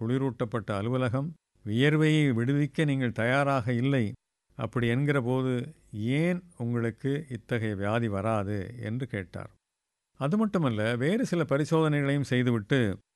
குளிரூட்டப்பட்ட அலுவலகம் வியர்வையை விடுவிக்க நீங்கள் தயாராக இல்லை அப்படி என்கிற போது ஏன் உங்களுக்கு இத்தகைய வியாதி வராது என்று கேட்டார் அது மட்டுமல்ல வேறு சில பரிசோதனைகளையும் செய்துவிட்டு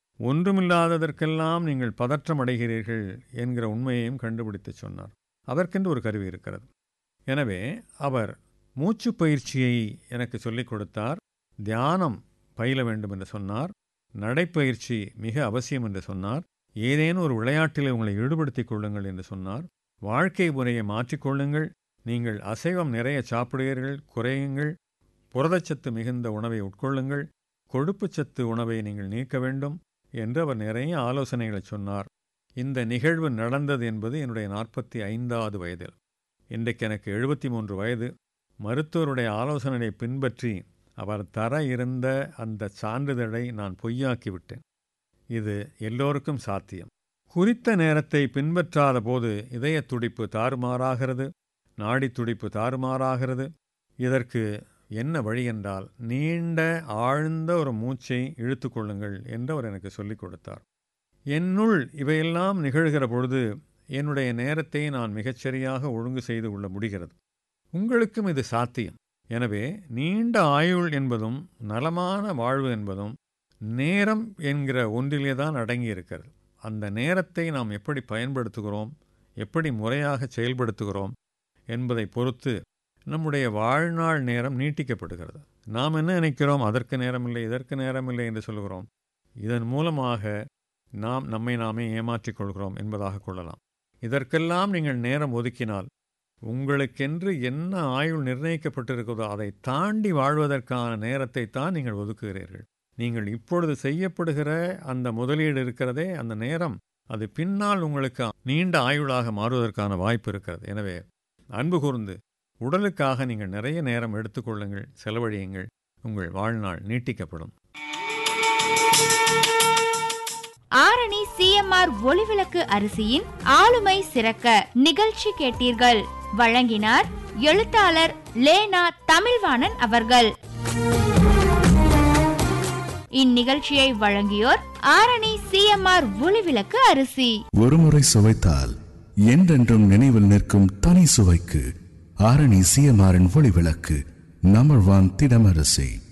ஒன்றுமில்லாததற்கெல்லாம் நீங்கள் பதற்றம் அடைகிறீர்கள் என்கிற உண்மையையும் கண்டுபிடித்து சொன்னார் அதற்கென்று ஒரு கருவி இருக்கிறது எனவே அவர் மூச்சு பயிற்சியை எனக்கு சொல்லிக் கொடுத்தார் தியானம் பயில வேண்டும் என்று சொன்னார் நடைப்பயிற்சி மிக அவசியம் என்று சொன்னார் ஏதேனும் ஒரு விளையாட்டில் உங்களை ஈடுபடுத்திக் கொள்ளுங்கள் என்று சொன்னார் வாழ்க்கை முறையை மாற்றிக்கொள்ளுங்கள் நீங்கள் அசைவம் நிறைய சாப்பிடுகிறீர்கள் குறையுங்கள் புரதச்சத்து மிகுந்த உணவை உட்கொள்ளுங்கள் கொழுப்புச்சத்து உணவை நீங்கள் நீக்க வேண்டும் என்று அவர் நிறைய ஆலோசனைகளை சொன்னார் இந்த நிகழ்வு நடந்தது என்பது என்னுடைய நாற்பத்தி ஐந்தாவது வயதில் இன்றைக்கு எனக்கு எழுபத்தி மூன்று வயது மருத்துவருடைய ஆலோசனையை பின்பற்றி அவர் தர இருந்த அந்த சான்றிதழை நான் பொய்யாக்கிவிட்டேன் இது எல்லோருக்கும் சாத்தியம் குறித்த நேரத்தை பின்பற்றாத போது இதய துடிப்பு தாறுமாறாகிறது நாடி துடிப்பு தாறுமாறாகிறது இதற்கு என்ன வழி என்றால் நீண்ட ஆழ்ந்த ஒரு மூச்சை இழுத்து கொள்ளுங்கள் என்று அவர் எனக்கு சொல்லிக் கொடுத்தார் என்னுள் இவையெல்லாம் நிகழ்கிற பொழுது என்னுடைய நேரத்தை நான் மிகச்சரியாக ஒழுங்கு செய்து கொள்ள முடிகிறது உங்களுக்கும் இது சாத்தியம் எனவே நீண்ட ஆயுள் என்பதும் நலமான வாழ்வு என்பதும் நேரம் என்கிற ஒன்றிலே தான் அடங்கி இருக்கிறது அந்த நேரத்தை நாம் எப்படி பயன்படுத்துகிறோம் எப்படி முறையாக செயல்படுத்துகிறோம் என்பதை பொறுத்து நம்முடைய வாழ்நாள் நேரம் நீட்டிக்கப்படுகிறது நாம் என்ன நினைக்கிறோம் அதற்கு நேரமில்லை இதற்கு நேரமில்லை என்று சொல்கிறோம் இதன் மூலமாக நாம் நம்மை நாமே ஏமாற்றிக் கொள்கிறோம் என்பதாக கொள்ளலாம் இதற்கெல்லாம் நீங்கள் நேரம் ஒதுக்கினால் உங்களுக்கென்று என்ன ஆயுள் நிர்ணயிக்கப்பட்டிருக்கிறதோ அதை தாண்டி வாழ்வதற்கான நேரத்தை தான் நீங்கள் ஒதுக்குகிறீர்கள் நீங்கள் இப்பொழுது செய்யப்படுகிற அந்த முதலீடு இருக்கிறதே அந்த நேரம் அது பின்னால் உங்களுக்கு நீண்ட ஆயுளாக மாறுவதற்கான வாய்ப்பு இருக்கிறது எனவே அன்பு கூர்ந்து உடலுக்காக நீங்கள் நிறைய நேரம் எடுத்துக்கொள்ளுங்கள் செலவழியுங்கள் உங்கள் வாழ்நாள் நீட்டிக்கப்படும் ஆரணி சிஎம்ஆர் ஒளிவிளக்கு அரிசியின் ஆளுமை சிறக்க நிகழ்ச்சி கேட்டீர்கள் வழங்கினார் எழுத்தாளர் லேனா தமிழ்வாணன் அவர்கள் இந்நிகழ்ச்சியை வழங்கியோர் ஆரணி சிஎம்ஆர் ஒளிவிளக்கு அரிசி ஒருமுறை சுவைத்தால் என்றென்றும் நினைவில் நிற்கும் தனி சுவைக்கு ஆரணி சிஎம்ஆரின் ஒளி விளக்கு நம்பர் ஒன் திடமரசி